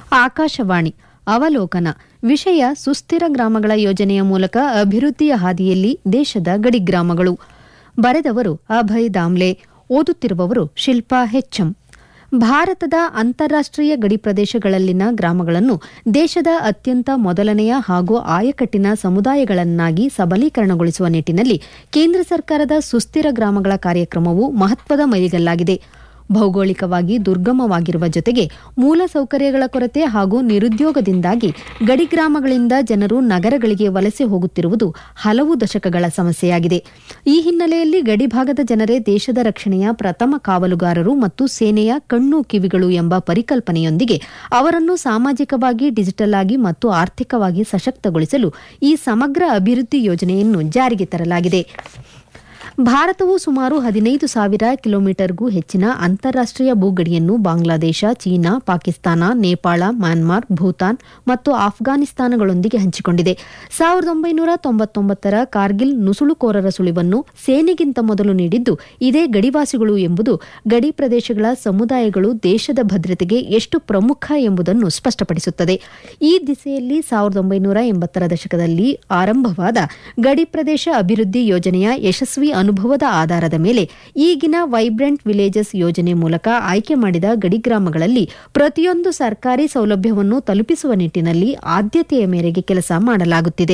ಆಕಾಶವಾಣಿ ಅವಲೋಕನ ವಿಷಯ ಸುಸ್ಥಿರ ಗ್ರಾಮಗಳ ಯೋಜನೆಯ ಮೂಲಕ ಅಭಿವೃದ್ಧಿಯ ಹಾದಿಯಲ್ಲಿ ದೇಶದ ಗಡಿ ಗ್ರಾಮಗಳು ಬರೆದವರು ಅಭಯ್ ದಾಮ್ಲೆ ಓದುತ್ತಿರುವವರು ಶಿಲ್ಪಾ ಹೆಚ್ಎಂ ಭಾರತದ ಅಂತಾರಾಷ್ಟೀಯ ಗಡಿ ಪ್ರದೇಶಗಳಲ್ಲಿನ ಗ್ರಾಮಗಳನ್ನು ದೇಶದ ಅತ್ಯಂತ ಮೊದಲನೆಯ ಹಾಗೂ ಆಯಕಟ್ಟಿನ ಸಮುದಾಯಗಳನ್ನಾಗಿ ಸಬಲೀಕರಣಗೊಳಿಸುವ ನಿಟ್ಟಿನಲ್ಲಿ ಕೇಂದ್ರ ಸರ್ಕಾರದ ಸುಸ್ಥಿರ ಗ್ರಾಮಗಳ ಕಾರ್ಯಕ್ರಮವು ಮಹತ್ವದ ಮೈಲಿಗಲ್ಲಾಗಿದೆ ಭೌಗೋಳಿಕವಾಗಿ ದುರ್ಗಮವಾಗಿರುವ ಜೊತೆಗೆ ಮೂಲಸೌಕರ್ಯಗಳ ಕೊರತೆ ಹಾಗೂ ನಿರುದ್ಯೋಗದಿಂದಾಗಿ ಗಡಿ ಗ್ರಾಮಗಳಿಂದ ಜನರು ನಗರಗಳಿಗೆ ವಲಸೆ ಹೋಗುತ್ತಿರುವುದು ಹಲವು ದಶಕಗಳ ಸಮಸ್ಯೆಯಾಗಿದೆ ಈ ಹಿನ್ನೆಲೆಯಲ್ಲಿ ಗಡಿಭಾಗದ ಜನರೇ ದೇಶದ ರಕ್ಷಣೆಯ ಪ್ರಥಮ ಕಾವಲುಗಾರರು ಮತ್ತು ಸೇನೆಯ ಕಣ್ಣು ಕಿವಿಗಳು ಎಂಬ ಪರಿಕಲ್ಪನೆಯೊಂದಿಗೆ ಅವರನ್ನು ಸಾಮಾಜಿಕವಾಗಿ ಡಿಜಿಟಲ್ ಆಗಿ ಮತ್ತು ಆರ್ಥಿಕವಾಗಿ ಸಶಕ್ತಗೊಳಿಸಲು ಈ ಸಮಗ್ರ ಅಭಿವೃದ್ಧಿ ಯೋಜನೆಯನ್ನು ಜಾರಿಗೆ ತರಲಾಗಿದೆ ಭಾರತವು ಸುಮಾರು ಹದಿನೈದು ಸಾವಿರ ಕಿಲೋಮೀಟರ್ಗೂ ಹೆಚ್ಚಿನ ಅಂತಾರಾಷ್ಟೀಯ ಭೂಗಡಿಯನ್ನು ಬಾಂಗ್ಲಾದೇಶ ಚೀನಾ ಪಾಕಿಸ್ತಾನ ನೇಪಾಳ ಮ್ಯಾನ್ಮಾರ್ ಭೂತಾನ್ ಮತ್ತು ಆಫ್ಘಾನಿಸ್ತಾನಗಳೊಂದಿಗೆ ಹಂಚಿಕೊಂಡಿದೆ ಸಾವಿರದ ಒಂಬೈನೂರ ತೊಂಬತ್ತೊಂಬತ್ತರ ಕಾರ್ಗಿಲ್ ನುಸುಳುಕೋರರ ಸುಳಿವನ್ನು ಸೇನೆಗಿಂತ ಮೊದಲು ನೀಡಿದ್ದು ಇದೇ ಗಡಿವಾಸಿಗಳು ಎಂಬುದು ಗಡಿ ಪ್ರದೇಶಗಳ ಸಮುದಾಯಗಳು ದೇಶದ ಭದ್ರತೆಗೆ ಎಷ್ಟು ಪ್ರಮುಖ ಎಂಬುದನ್ನು ಸ್ಪಷ್ಟಪಡಿಸುತ್ತದೆ ಈ ದಿಸೆಯಲ್ಲಿ ಸಾವಿರದ ಒಂಬೈನೂರ ಎಂಬತ್ತರ ದಶಕದಲ್ಲಿ ಆರಂಭವಾದ ಗಡಿ ಪ್ರದೇಶ ಅಭಿವೃದ್ಧಿ ಯೋಜನೆಯ ಯಶಸ್ವಿ ಅನುಭವದ ಆಧಾರದ ಮೇಲೆ ಈಗಿನ ವೈಬ್ರೆಂಟ್ ವಿಲೇಜಸ್ ಯೋಜನೆ ಮೂಲಕ ಆಯ್ಕೆ ಮಾಡಿದ ಗಡಿ ಗ್ರಾಮಗಳಲ್ಲಿ ಪ್ರತಿಯೊಂದು ಸರ್ಕಾರಿ ಸೌಲಭ್ಯವನ್ನು ತಲುಪಿಸುವ ನಿಟ್ಟಿನಲ್ಲಿ ಆದ್ಯತೆಯ ಮೇರೆಗೆ ಕೆಲಸ ಮಾಡಲಾಗುತ್ತಿದೆ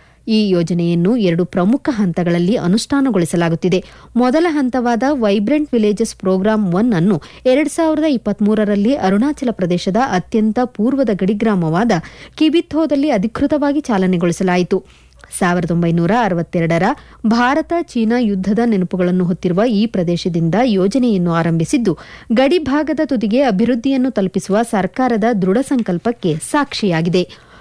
ಈ ಯೋಜನೆಯನ್ನು ಎರಡು ಪ್ರಮುಖ ಹಂತಗಳಲ್ಲಿ ಅನುಷ್ಠಾನಗೊಳಿಸಲಾಗುತ್ತಿದೆ ಮೊದಲ ಹಂತವಾದ ವೈಬ್ರೆಂಟ್ ವಿಲೇಜಸ್ ಪ್ರೋಗ್ರಾಂ ಒನ್ ಅನ್ನು ಎರಡ್ ಸಾವಿರದ ಇಪ್ಪತ್ಮೂರರಲ್ಲಿ ಅರುಣಾಚಲ ಪ್ರದೇಶದ ಅತ್ಯಂತ ಪೂರ್ವದ ಗಡಿಗ್ರಾಮವಾದ ಕಿಬಿಥೋದಲ್ಲಿ ಅಧಿಕೃತವಾಗಿ ಚಾಲನೆಗೊಳಿಸಲಾಯಿತು ಸಾವಿರದ ಒಂಬೈನೂರ ಅರವತ್ತೆರಡರ ಭಾರತ ಚೀನಾ ಯುದ್ದದ ನೆನಪುಗಳನ್ನು ಹೊತ್ತಿರುವ ಈ ಪ್ರದೇಶದಿಂದ ಯೋಜನೆಯನ್ನು ಆರಂಭಿಸಿದ್ದು ಗಡಿಭಾಗದ ತುದಿಗೆ ಅಭಿವೃದ್ಧಿಯನ್ನು ತಲುಪಿಸುವ ಸರ್ಕಾರದ ದೃಢ ಸಂಕಲ್ಪಕ್ಕೆ ಸಾಕ್ಷಿಯಾಗಿದೆ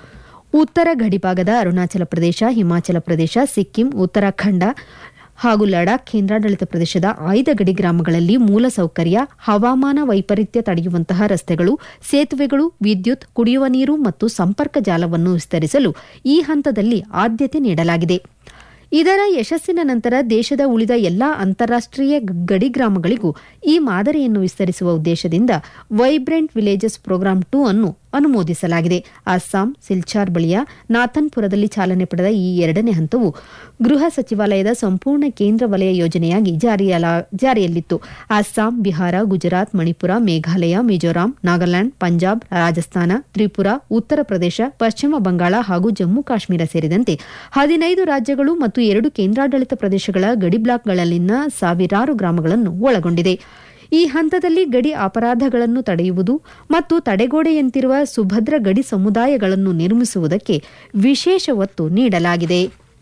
ಉತ್ತರ ಗಡಿಭಾಗದ ಅರುಣಾಚಲ ಪ್ರದೇಶ ಹಿಮಾಚಲ ಪ್ರದೇಶ ಸಿಕ್ಕಿಂ ಉತ್ತರಾಖಂಡ ಹಾಗೂ ಲಡಾಖ್ ಕೇಂದ್ರಾಡಳಿತ ಪ್ರದೇಶದ ಆಯ್ದ ಗಡಿ ಗ್ರಾಮಗಳಲ್ಲಿ ಮೂಲಸೌಕರ್ಯ ಹವಾಮಾನ ವೈಪರೀತ್ಯ ತಡೆಯುವಂತಹ ರಸ್ತೆಗಳು ಸೇತುವೆಗಳು ವಿದ್ಯುತ್ ಕುಡಿಯುವ ನೀರು ಮತ್ತು ಸಂಪರ್ಕ ಜಾಲವನ್ನು ವಿಸ್ತರಿಸಲು ಈ ಹಂತದಲ್ಲಿ ಆದ್ಯತೆ ನೀಡಲಾಗಿದೆ ಇದರ ಯಶಸ್ಸಿನ ನಂತರ ದೇಶದ ಉಳಿದ ಎಲ್ಲಾ ಅಂತಾರಾಷ್ಟೀಯ ಗಡಿ ಗ್ರಾಮಗಳಿಗೂ ಈ ಮಾದರಿಯನ್ನು ವಿಸ್ತರಿಸುವ ಉದ್ದೇಶದಿಂದ ವೈಬ್ರೆಂಟ್ ವಿಲೇಜಸ್ ಪ್ರೋಗ್ರಾಂ ಟೂ ಅನ್ನು ಅನುಮೋದಿಸಲಾಗಿದೆ ಅಸ್ಸಾಂ ಸಿಲ್ಚಾರ್ ಬಳಿಯ ನಾಥನ್ಪುರದಲ್ಲಿ ಚಾಲನೆ ಪಡೆದ ಈ ಎರಡನೇ ಹಂತವು ಗೃಹ ಸಚಿವಾಲಯದ ಸಂಪೂರ್ಣ ಕೇಂದ್ರ ವಲಯ ಯೋಜನೆಯಾಗಿ ಜಾರಿಯಲ್ಲಿತ್ತು ಅಸ್ಸಾಂ ಬಿಹಾರ ಗುಜರಾತ್ ಮಣಿಪುರ ಮೇಘಾಲಯ ಮಿಜೋರಾಂ ನಾಗಾಲ್ಯಾಂಡ್ ಪಂಜಾಬ್ ರಾಜಸ್ಥಾನ ತ್ರಿಪುರಾ ಉತ್ತರ ಪ್ರದೇಶ ಪಶ್ಚಿಮ ಬಂಗಾಳ ಹಾಗೂ ಜಮ್ಮು ಕಾಶ್ಮೀರ ಸೇರಿದಂತೆ ಹದಿನೈದು ರಾಜ್ಯಗಳು ಮತ್ತು ಎರಡು ಕೇಂದ್ರಾಡಳಿತ ಪ್ರದೇಶಗಳ ಗಡಿ ಬ್ಲಾಕ್ಗಳಲ್ಲಿನ ಸಾವಿರಾರು ಗ್ರಾಮಗಳನ್ನು ಒಳಗೊಂಡಿದೆ ಈ ಹಂತದಲ್ಲಿ ಗಡಿ ಅಪರಾಧಗಳನ್ನು ತಡೆಯುವುದು ಮತ್ತು ತಡೆಗೋಡೆಯಂತಿರುವ ಸುಭದ್ರ ಗಡಿ ಸಮುದಾಯಗಳನ್ನು ನಿರ್ಮಿಸುವುದಕ್ಕೆ ವಿಶೇಷ ಒತ್ತು ನೀಡಲಾಗಿದೆ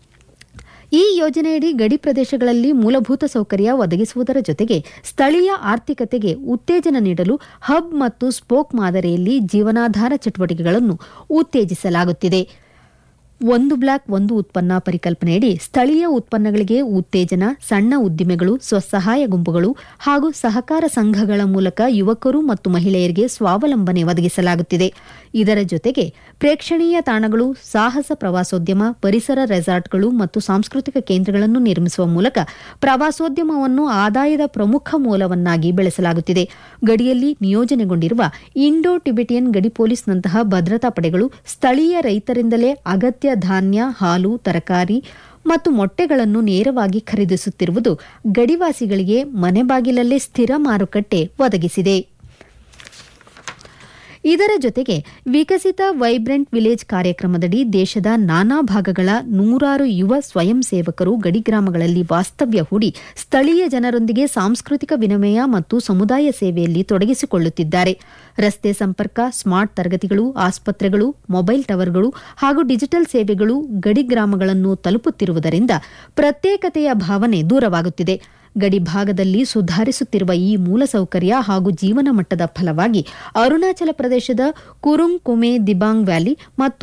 ಈ ಯೋಜನೆಯಡಿ ಗಡಿ ಪ್ರದೇಶಗಳಲ್ಲಿ ಮೂಲಭೂತ ಸೌಕರ್ಯ ಒದಗಿಸುವುದರ ಜೊತೆಗೆ ಸ್ಥಳೀಯ ಆರ್ಥಿಕತೆಗೆ ಉತ್ತೇಜನ ನೀಡಲು ಹಬ್ ಮತ್ತು ಸ್ಪೋಕ್ ಮಾದರಿಯಲ್ಲಿ ಜೀವನಾಧಾರ ಚಟುವಟಿಕೆಗಳನ್ನು ಉತ್ತೇಜಿಸಲಾಗುತ್ತಿದೆ ಒಂದು ಬ್ಲಾಕ್ ಒಂದು ಉತ್ಪನ್ನ ಪರಿಕಲ್ಪನೆಯಡಿ ಸ್ಥಳೀಯ ಉತ್ಪನ್ನಗಳಿಗೆ ಉತ್ತೇಜನ ಸಣ್ಣ ಉದ್ದಿಮೆಗಳು ಸ್ವಸಹಾಯ ಗುಂಪುಗಳು ಹಾಗೂ ಸಹಕಾರ ಸಂಘಗಳ ಮೂಲಕ ಯುವಕರು ಮತ್ತು ಮಹಿಳೆಯರಿಗೆ ಸ್ವಾವಲಂಬನೆ ಒದಗಿಸಲಾಗುತ್ತಿದೆ ಇದರ ಜೊತೆಗೆ ಪ್ರೇಕ್ಷಣೀಯ ತಾಣಗಳು ಸಾಹಸ ಪ್ರವಾಸೋದ್ಯಮ ಪರಿಸರ ರೆಸಾರ್ಟ್ಗಳು ಮತ್ತು ಸಾಂಸ್ಕೃತಿಕ ಕೇಂದ್ರಗಳನ್ನು ನಿರ್ಮಿಸುವ ಮೂಲಕ ಪ್ರವಾಸೋದ್ಯಮವನ್ನು ಆದಾಯದ ಪ್ರಮುಖ ಮೂಲವನ್ನಾಗಿ ಬೆಳೆಸಲಾಗುತ್ತಿದೆ ಗಡಿಯಲ್ಲಿ ನಿಯೋಜನೆಗೊಂಡಿರುವ ಇಂಡೋ ಟಿಬೆಟಿಯನ್ ಗಡಿ ಪೊಲೀಸ್ನಂತಹ ಭದ್ರತಾ ಪಡೆಗಳು ಸ್ಥಳೀಯ ರೈತರಿಂದಲೇ ಅಗತ್ಯ ಧಾನ್ಯ ಹಾಲು ತರಕಾರಿ ಮತ್ತು ಮೊಟ್ಟೆಗಳನ್ನು ನೇರವಾಗಿ ಖರೀದಿಸುತ್ತಿರುವುದು ಗಡಿವಾಸಿಗಳಿಗೆ ಮನೆ ಬಾಗಿಲಲ್ಲೇ ಸ್ಥಿರ ಮಾರುಕಟ್ಟೆ ಒದಗಿಸಿದೆ ಇದರ ಜೊತೆಗೆ ವಿಕಸಿತ ವೈಬ್ರೆಂಟ್ ವಿಲೇಜ್ ಕಾರ್ಯಕ್ರಮದಡಿ ದೇಶದ ನಾನಾ ಭಾಗಗಳ ನೂರಾರು ಯುವ ಸ್ವಯಂ ಸೇವಕರು ಗಡಿ ಗ್ರಾಮಗಳಲ್ಲಿ ವಾಸ್ತವ್ಯ ಹೂಡಿ ಸ್ಥಳೀಯ ಜನರೊಂದಿಗೆ ಸಾಂಸ್ಕೃತಿಕ ವಿನಿಮಯ ಮತ್ತು ಸಮುದಾಯ ಸೇವೆಯಲ್ಲಿ ತೊಡಗಿಸಿಕೊಳ್ಳುತ್ತಿದ್ದಾರೆ ರಸ್ತೆ ಸಂಪರ್ಕ ಸ್ಮಾರ್ಟ್ ತರಗತಿಗಳು ಆಸ್ಪತ್ರೆಗಳು ಮೊಬೈಲ್ ಟವರ್ಗಳು ಹಾಗೂ ಡಿಜಿಟಲ್ ಸೇವೆಗಳು ಗಡಿ ಗ್ರಾಮಗಳನ್ನು ತಲುಪುತ್ತಿರುವುದರಿಂದ ಪ್ರತ್ಯೇಕತೆಯ ಭಾವನೆ ದೂರವಾಗುತ್ತಿದೆ ಗಡಿ ಭಾಗದಲ್ಲಿ ಸುಧಾರಿಸುತ್ತಿರುವ ಈ ಮೂಲಸೌಕರ್ಯ ಹಾಗೂ ಜೀವನ ಮಟ್ಟದ ಫಲವಾಗಿ ಅರುಣಾಚಲ ಪ್ರದೇಶದ ಕುರುಂಗ್ ಕುಮೆ ದಿಬಾಂಗ್ ವ್ಯಾಲಿ ಮತ್ತು